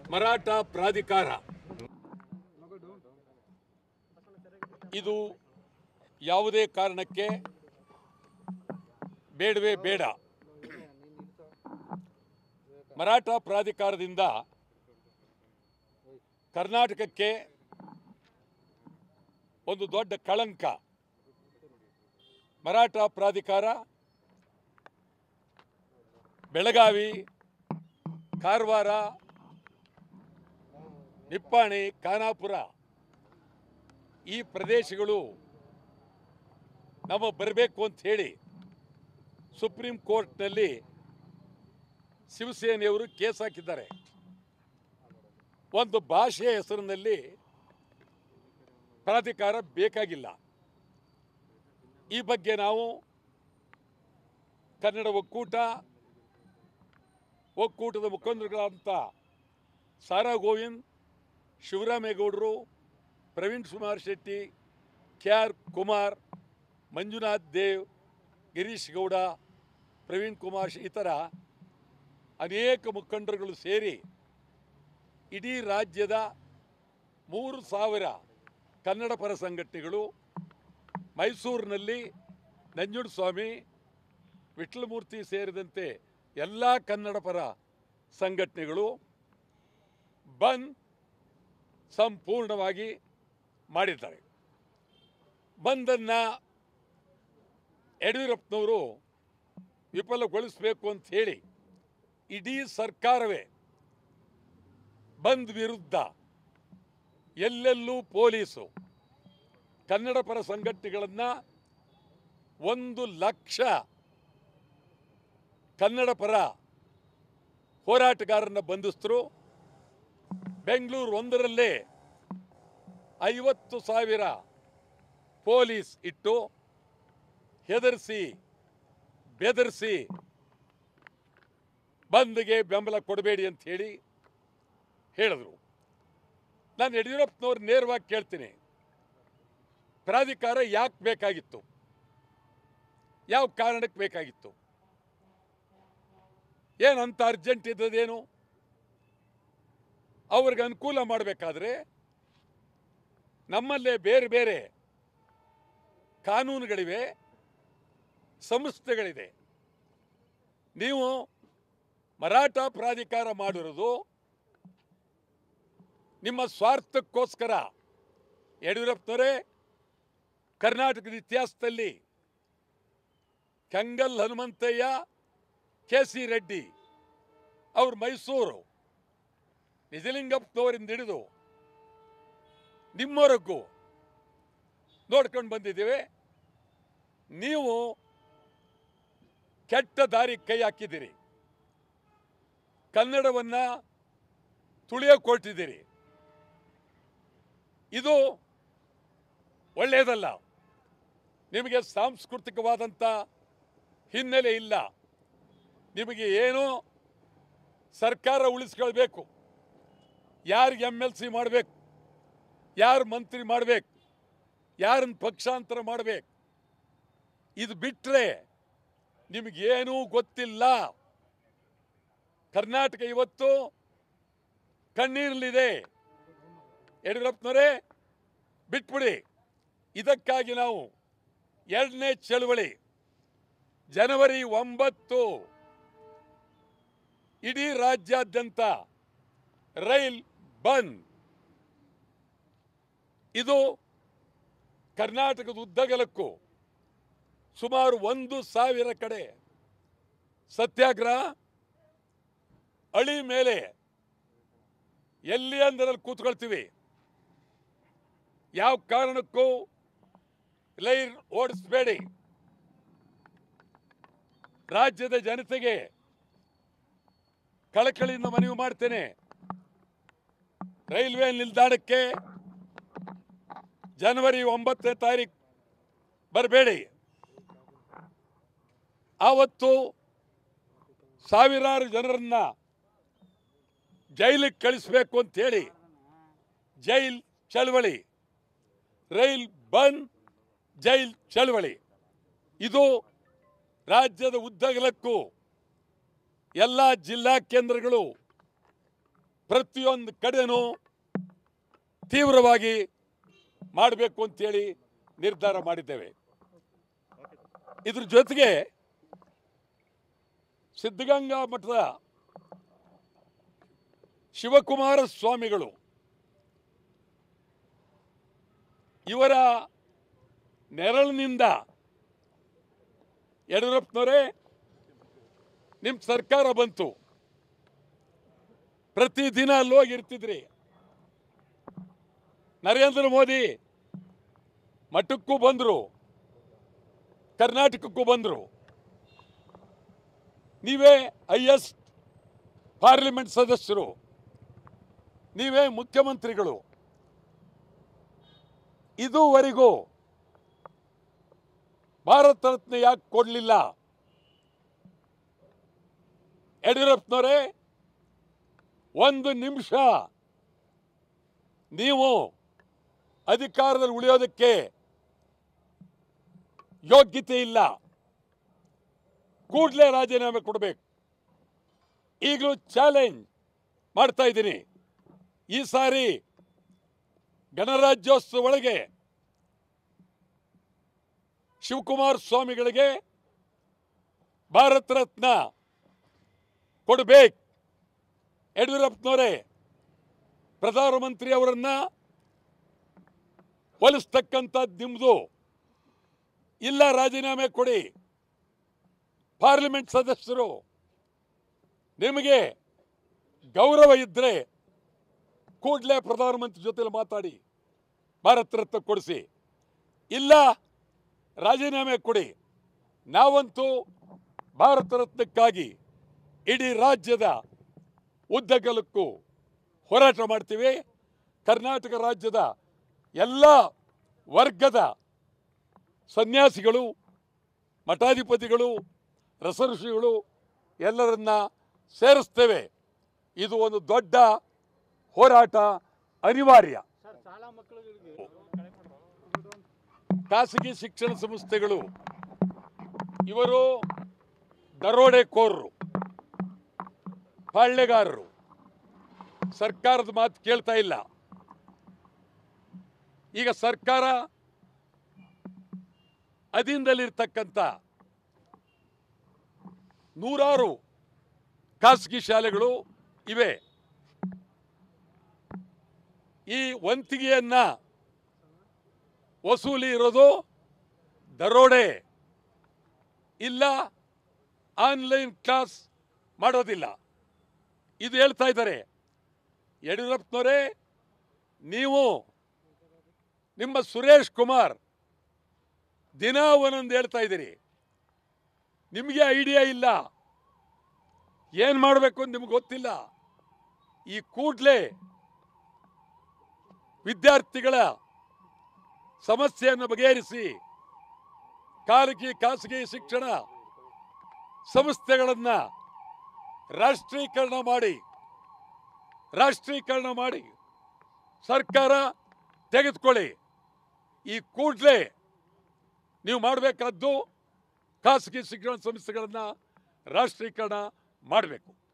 ಮರಾಠ ಪ್ರಾಧಿಕಾರ ಇದು ಯಾವುದೇ ಕಾರಣಕ್ಕೆ ಬೇಡವೇ ಬೇಡ ಮರಾಠ ಪ್ರಾಧಿಕಾರದಿಂದ ಕರ್ನಾಟಕಕ್ಕೆ ಒಂದು ದೊಡ್ಡ ಕಳಂಕ ಮರಾಠ ಪ್ರಾಧಿಕಾರ ಬೆಳಗಾವಿ ಕಾರವಾರ ನಿಪ್ಪಾಣಿ ಖಾನಾಪುರ ಈ ಪ್ರದೇಶಗಳು ನಮ್ಮ ಬರಬೇಕು ಅಂತ ಹೇಳಿ ಸುಪ್ರೀಂ ಕೋರ್ಟ್ನಲ್ಲಿ ಶಿವಸೇನೆಯವರು ಕೇಸ್ ಹಾಕಿದ್ದಾರೆ ಒಂದು ಭಾಷೆಯ ಹೆಸರಿನಲ್ಲಿ ಪ್ರಾಧಿಕಾರ ಬೇಕಾಗಿಲ್ಲ ಈ ಬಗ್ಗೆ ನಾವು ಕನ್ನಡ ಒಕ್ಕೂಟ ಒಕ್ಕೂಟದ ಮುಖಂಡರುಗಳಾದಂಥ ಸಾರಾ ಗೋವಿಂದ್ ಶಿವರಾಮೇಗೌಡರು ಪ್ರವೀಣ್ ಕುಮಾರ್ ಶೆಟ್ಟಿ ಕೆ ಆರ್ ಕುಮಾರ್ ಮಂಜುನಾಥ್ ದೇವ್ ಗಿರೀಶ್ ಗೌಡ ಪ್ರವೀಣ್ ಕುಮಾರ್ ಶ್- ಇತರ ಅನೇಕ ಮುಖಂಡರುಗಳು ಸೇರಿ ಇಡೀ ರಾಜ್ಯದ ಮೂರು ಸಾವಿರ ಕನ್ನಡ ಪರ ಸಂಘಟನೆಗಳು ಮೈಸೂರಿನಲ್ಲಿ ನಂಜುಂಡಸ್ವಾಮಿ ವಿಠಲಮೂರ್ತಿ ಸೇರಿದಂತೆ ಎಲ್ಲ ಕನ್ನಡ ಪರ ಸಂಘಟನೆಗಳು ಬಂದ್ ಸಂಪೂರ್ಣವಾಗಿ ಮಾಡಿದ್ದಾರೆ ಬಂದನ್ನು ಯಡಿಯೂರಪ್ಪನವರು ವಿಫಲಗೊಳಿಸಬೇಕು ಅಂತ ಹೇಳಿ ಇಡೀ ಸರ್ಕಾರವೇ ಬಂದ್ ವಿರುದ್ಧ ಎಲ್ಲೆಲ್ಲೂ ಪೊಲೀಸು ಕನ್ನಡ ಪರ ಸಂಘಟನೆಗಳನ್ನು ಒಂದು ಲಕ್ಷ ಕನ್ನಡ ಪರ ಹೋರಾಟಗಾರರನ್ನ ಬಂಧಿಸಿದ್ರು ಬೆಂಗಳೂರು ಒಂದರಲ್ಲೇ ಐವತ್ತು ಸಾವಿರ ಪೊಲೀಸ್ ಇಟ್ಟು ಹೆದರಿಸಿ ಬೆದರಿಸಿ ಬಂದ್ಗೆ ಬೆಂಬಲ ಕೊಡಬೇಡಿ ಅಂತ ಹೇಳಿ ಹೇಳಿದ್ರು ನಾನು ಯಡಿಯೂರಪ್ಪನವ್ರು ನೇರವಾಗಿ ಕೇಳ್ತೀನಿ ಪ್ರಾಧಿಕಾರ ಯಾಕೆ ಬೇಕಾಗಿತ್ತು ಯಾವ ಕಾರಣಕ್ಕೆ ಬೇಕಾಗಿತ್ತು ಏನಂತ ಅರ್ಜೆಂಟ್ ಇದ್ದದೇನು ಅವ್ರಿಗೆ ಅನುಕೂಲ ಮಾಡಬೇಕಾದ್ರೆ ನಮ್ಮಲ್ಲೇ ಬೇರೆ ಬೇರೆ ಕಾನೂನುಗಳಿವೆ ಸಂಸ್ಥೆಗಳಿದೆ ನೀವು ಮರಾಠ ಪ್ರಾಧಿಕಾರ ಮಾಡಿರೋದು ನಿಮ್ಮ ಸ್ವಾರ್ಥಕ್ಕೋಸ್ಕರ ಯಡಿಯೂರಪ್ಪನವರೇ ಕರ್ನಾಟಕದ ಇತಿಹಾಸದಲ್ಲಿ ಕೆಂಗಲ್ ಹನುಮಂತಯ್ಯ ಕೆ ಸಿ ರೆಡ್ಡಿ ಅವ್ರು ಮೈಸೂರು ನಿಜಲಿಂಗಪ್ಪನವರಿಂದ ಹಿಡಿದು ನಿಮ್ಮವರೆಗೂ ನೋಡ್ಕೊಂಡು ಬಂದಿದ್ದೇವೆ ನೀವು ಕೆಟ್ಟ ದಾರಿ ಕೈ ಹಾಕಿದ್ದೀರಿ ಕನ್ನಡವನ್ನ ತುಳಿಯೋಕೊಟ್ಟಿದ್ದೀರಿ ಇದು ಒಳ್ಳೆಯದಲ್ಲ ನಿಮಗೆ ಸಾಂಸ್ಕೃತಿಕವಾದಂಥ ಹಿನ್ನೆಲೆ ಇಲ್ಲ ನಿಮಗೆ ಏನು ಸರ್ಕಾರ ಉಳಿಸ್ಕೊಳ್ಬೇಕು ಯಾರಿಗೆ ಎಮ್ ಎಲ್ ಸಿ ಮಾಡಬೇಕು ಯಾರು ಮಂತ್ರಿ ಮಾಡಬೇಕು ಯಾರನ್ನ ಪಕ್ಷಾಂತರ ಮಾಡಬೇಕು ಇದು ಬಿಟ್ಟರೆ ನಿಮಗೇನೂ ಗೊತ್ತಿಲ್ಲ ಕರ್ನಾಟಕ ಇವತ್ತು ಕಣ್ಣೀರಲ್ಲಿದೆ ಯಡಿಯೂರಪ್ಪನವರೇ ಬಿಟ್ಬಿಡಿ ಇದಕ್ಕಾಗಿ ನಾವು ಎರಡನೇ ಚಳುವಳಿ ಜನವರಿ ಒಂಬತ್ತು ಇಡೀ ರಾಜ್ಯಾದ್ಯಂತ ರೈಲ್ ಬಂದ್ ಇದು ಕರ್ನಾಟಕದ ಉದ್ದಗಲಕ್ಕೂ ಸುಮಾರು ಒಂದು ಸಾವಿರ ಕಡೆ ಸತ್ಯಾಗ್ರಹ ಅಳಿ ಮೇಲೆ ಎಲ್ಲಿ ಅಂದರಲ್ಲಿ ಕೂತ್ಕೊಳ್ತೀವಿ ಯಾವ ಕಾರಣಕ್ಕೂ ಲೈನ್ ಓಡಿಸ್ಬೇಡಿ ರಾಜ್ಯದ ಜನತೆಗೆ ಕಳಕಳಿಯಿಂದ ಮನವಿ ಮಾಡ್ತೇನೆ ರೈಲ್ವೆ ನಿಲ್ದಾಣಕ್ಕೆ ಜನವರಿ ಒಂಬತ್ತನೇ ತಾರೀಕು ಬರಬೇಡಿ ಆವತ್ತು ಸಾವಿರಾರು ಜನರನ್ನ ಜೈಲಿಗೆ ಕಳಿಸ್ಬೇಕು ಅಂತ ಹೇಳಿ ಜೈಲ್ ಚಳವಳಿ ರೈಲ್ ಬಂದ್ ಜೈಲ್ ಚಳವಳಿ ಇದು ರಾಜ್ಯದ ಉದ್ದಗಲಕ್ಕೂ ಎಲ್ಲ ಜಿಲ್ಲಾ ಕೇಂದ್ರಗಳು ಪ್ರತಿಯೊಂದು ಕಡೆನೂ ತೀವ್ರವಾಗಿ ಮಾಡಬೇಕು ಅಂತೇಳಿ ನಿರ್ಧಾರ ಮಾಡಿದ್ದೇವೆ ಇದ್ರ ಜೊತೆಗೆ ಸಿದ್ಧಗಂಗಾ ಮಠದ ಶಿವಕುಮಾರ ಸ್ವಾಮಿಗಳು ಇವರ ನೆರಳಿನಿಂದ ಯಡಿಯೂರಪ್ಪನವರೇ ನಿಮ್ಮ ಸರ್ಕಾರ ಬಂತು ಪ್ರತಿದಿನ ಅಲ್ಲಿ ಹೋಗಿ ಇರ್ತಿದ್ರಿ ನರೇಂದ್ರ ಮೋದಿ ಮಠಕ್ಕೂ ಬಂದರು ಕರ್ನಾಟಕಕ್ಕೂ ಬಂದರು ನೀವೇ ಹೈಯೆಸ್ಟ್ ಪಾರ್ಲಿಮೆಂಟ್ ಸದಸ್ಯರು ನೀವೇ ಮುಖ್ಯಮಂತ್ರಿಗಳು ಇದುವರೆಗೂ ಭಾರತ ರತ್ನ ಯಾಕೆ ಕೊಡಲಿಲ್ಲ ಯಡಿಯೂರಪ್ಪನವರೇ ಒಂದು ನಿಮಿಷ ನೀವು ಅಧಿಕಾರದಲ್ಲಿ ಉಳಿಯೋದಕ್ಕೆ ಯೋಗ್ಯತೆ ಇಲ್ಲ ಕೂಡಲೇ ರಾಜೀನಾಮೆ ಕೊಡಬೇಕು ಈಗಲೂ ಚಾಲೆಂಜ್ ಮಾಡ್ತಾ ಇದ್ದೀನಿ ಈ ಸಾರಿ ಗಣರಾಜ್ಯೋತ್ಸವ ಒಳಗೆ ಶಿವಕುಮಾರ್ ಸ್ವಾಮಿಗಳಿಗೆ ಭಾರತ ರತ್ನ ಕೊಡಬೇಕು ಯಡಿಯೂರಪ್ಪನವರೇ ಪ್ರಧಾನಮಂತ್ರಿ ಅವರನ್ನ ಹೋಲಿಸ್ತಕ್ಕಂಥದ್ದು ನಿಮ್ಮದು ಇಲ್ಲ ರಾಜೀನಾಮೆ ಕೊಡಿ ಪಾರ್ಲಿಮೆಂಟ್ ಸದಸ್ಯರು ನಿಮಗೆ ಗೌರವ ಇದ್ದರೆ ಕೂಡಲೇ ಪ್ರಧಾನಮಂತ್ರಿ ಜೊತೆಲಿ ಮಾತಾಡಿ ಭಾರತ ರತ್ನ ಕೊಡಿಸಿ ಇಲ್ಲ ರಾಜೀನಾಮೆ ಕೊಡಿ ನಾವಂತೂ ಭಾರತ ರತ್ನಕ್ಕಾಗಿ ಇಡೀ ರಾಜ್ಯದ ಉದ್ದಗಲಕ್ಕೂ ಹೋರಾಟ ಮಾಡ್ತೀವಿ ಕರ್ನಾಟಕ ರಾಜ್ಯದ ಎಲ್ಲ ವರ್ಗದ ಸನ್ಯಾಸಿಗಳು ಮಠಾಧಿಪತಿಗಳು ರಸಋಷಿಗಳು ಎಲ್ಲರನ್ನ ಸೇರಿಸ್ತೇವೆ ಇದು ಒಂದು ದೊಡ್ಡ ಹೋರಾಟ ಅನಿವಾರ್ಯ ಸರ್ ಶಾಲಾ ಮಕ್ಕಳಿಗೆ ಖಾಸಗಿ ಶಿಕ್ಷಣ ಸಂಸ್ಥೆಗಳು ಇವರು ದರೋಡೆಕೋರರು ಪಾಳ್ಯಗಾರರು ಸರ್ಕಾರದ ಮಾತು ಕೇಳ್ತಾ ಇಲ್ಲ ಈಗ ಸರ್ಕಾರ ಅಧೀನದಲ್ಲಿರ್ತಕ್ಕಂಥ ನೂರಾರು ಖಾಸಗಿ ಶಾಲೆಗಳು ಇವೆ ಈ ವಂತಿಗೆಯನ್ನ ವಸೂಲಿ ಇರೋದು ದರೋಡೆ ಇಲ್ಲ ಆನ್ಲೈನ್ ಕ್ಲಾಸ್ ಮಾಡೋದಿಲ್ಲ ಇದು ಹೇಳ್ತಾ ಇದ್ದಾರೆ ಯಡಿಯೂರಪ್ಪನವರೇ ನೀವು ನಿಮ್ಮ ಸುರೇಶ್ ಕುಮಾರ್ ದಿನ ಒಂದೊಂದು ಹೇಳ್ತಾ ಇದ್ದೀರಿ ನಿಮಗೆ ಐಡಿಯಾ ಇಲ್ಲ ಏನು ಮಾಡಬೇಕು ಅಂತ ನಿಮ್ಗೆ ಗೊತ್ತಿಲ್ಲ ಈ ಕೂಡಲೇ ವಿದ್ಯಾರ್ಥಿಗಳ ಸಮಸ್ಯೆಯನ್ನು ಬಗೆಹರಿಸಿ ಖಾಸಗಿ ಖಾಸಗಿ ಶಿಕ್ಷಣ ಸಂಸ್ಥೆಗಳನ್ನು ರಾಷ್ಟ್ರೀಕರಣ ಮಾಡಿ ರಾಷ್ಟ್ರೀಕರಣ ಮಾಡಿ ಸರ್ಕಾರ ತೆಗೆದುಕೊಳ್ಳಿ ಈ ಕೂಡಲೇ ನೀವು ಮಾಡಬೇಕಾದ್ದು ಖಾಸಗಿ ಶಿಕ್ಷಣ ಸಂಸ್ಥೆಗಳನ್ನು ರಾಷ್ಟ್ರೀಕರಣ ಮಾಡಬೇಕು